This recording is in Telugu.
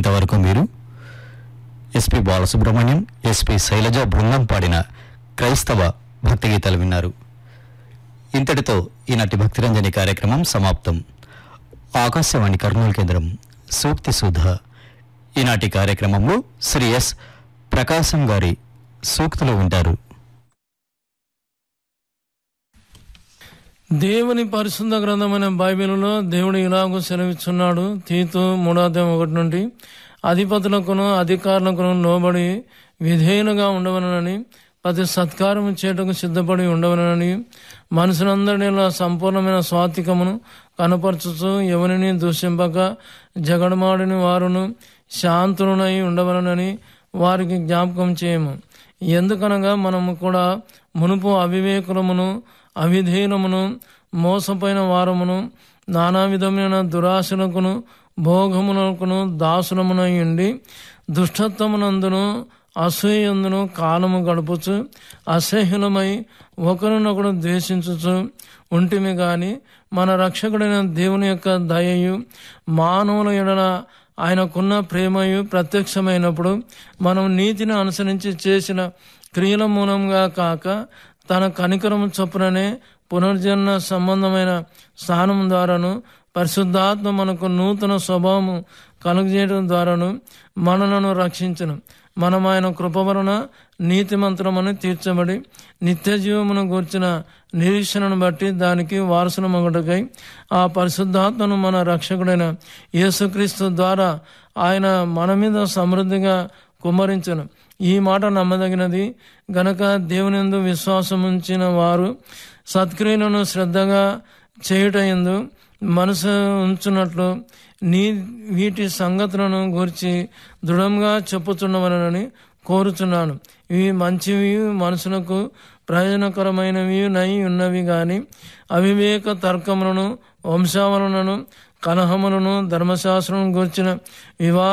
ఇంతవరకు మీరు ఎస్పి బాలసుబ్రహ్మణ్యం ఎస్పి శైలజ బృందం పాడిన క్రైస్తవ భక్తి గీతాలు విన్నారు ఇంతటితో ఈనాటి భక్తిరంజని కార్యక్రమం సమాప్తం ఆకాశవాణి కర్నూలు కేంద్రం సూక్తి సుధ ఈనాటి కార్యక్రమంలో శ్రీ ఎస్ ప్రకాశం గారి సూక్తులు వింటారు దేవుని పరిశుద్ధ గ్రంథమైన బైబిల్లో దేవుడు ఇలాగూ సెలవిస్తున్నాడు తీతు మూడాధ్యాయం ఒకటి నుండి అధిపతులకును అధికారులకును లోబడి విధేయులుగా ఉండవనని ప్రతి సత్కారము చేయటకు సిద్ధపడి ఉండవనని మనుషులందరిలో సంపూర్ణమైన స్వాతికమును కనపరచుచు ఎవరిని దూషింపక జగడమాడిని వారును శాంతులనై ఉండవలనని వారికి జ్ఞాపకం చేయము ఎందుకనగా మనము కూడా మునుపు అవివేకులమును అవిధేయులమును మోసపోయిన వారమును నానా విధమైన దురాశలకును భోగమునకును దాసులమునై ఉండి దుష్టత్వమునందును అసూయందును కాలము గడుపుచు అసహ్యులమై ఒకరినొకడు ద్వేషించుచు ఉంటిమి గాని మన రక్షకుడైన దేవుని యొక్క దయయు మానవుల ఎడల ఆయనకున్న ప్రేమయు ప్రత్యక్షమైనప్పుడు మనం నీతిని అనుసరించి చేసిన క్రియల మూలంగా కాక తన కనికరము చొప్పుననే పునర్జన్మ సంబంధమైన స్థానం ద్వారాను పరిశుద్ధాత్మ మనకు నూతన స్వభావము కలుగజేయడం ద్వారాను మనలను రక్షించను మనం ఆయన కృప వలన నీతిమంత్రమని తీర్చబడి నిత్య జీవమును గూర్చిన నిరీక్షణను బట్టి దానికి వారసుల మొగటకై ఆ పరిశుద్ధాత్మను మన రక్షకుడైన యేసుక్రీస్తు ద్వారా ఆయన మన మీద సమృద్ధిగా కుమ్మరించను ఈ మాట నమ్మదగినది గనక దేవునిందు విశ్వాసం ఉంచిన వారు సత్క్రియలను శ్రద్ధగా చేయుట ఎందు మనసు ఉంచున్నట్లు నీ వీటి సంగతులను గురించి దృఢంగా చెప్పుచున్నవనని కోరుచున్నాను ఇవి మంచివి మనసులకు ప్రయోజనకరమైనవి నై ఉన్నవి గాని అవివేక తర్కములను వంశావళనను కలహములను ధర్మశాస్త్రం గురించిన వివా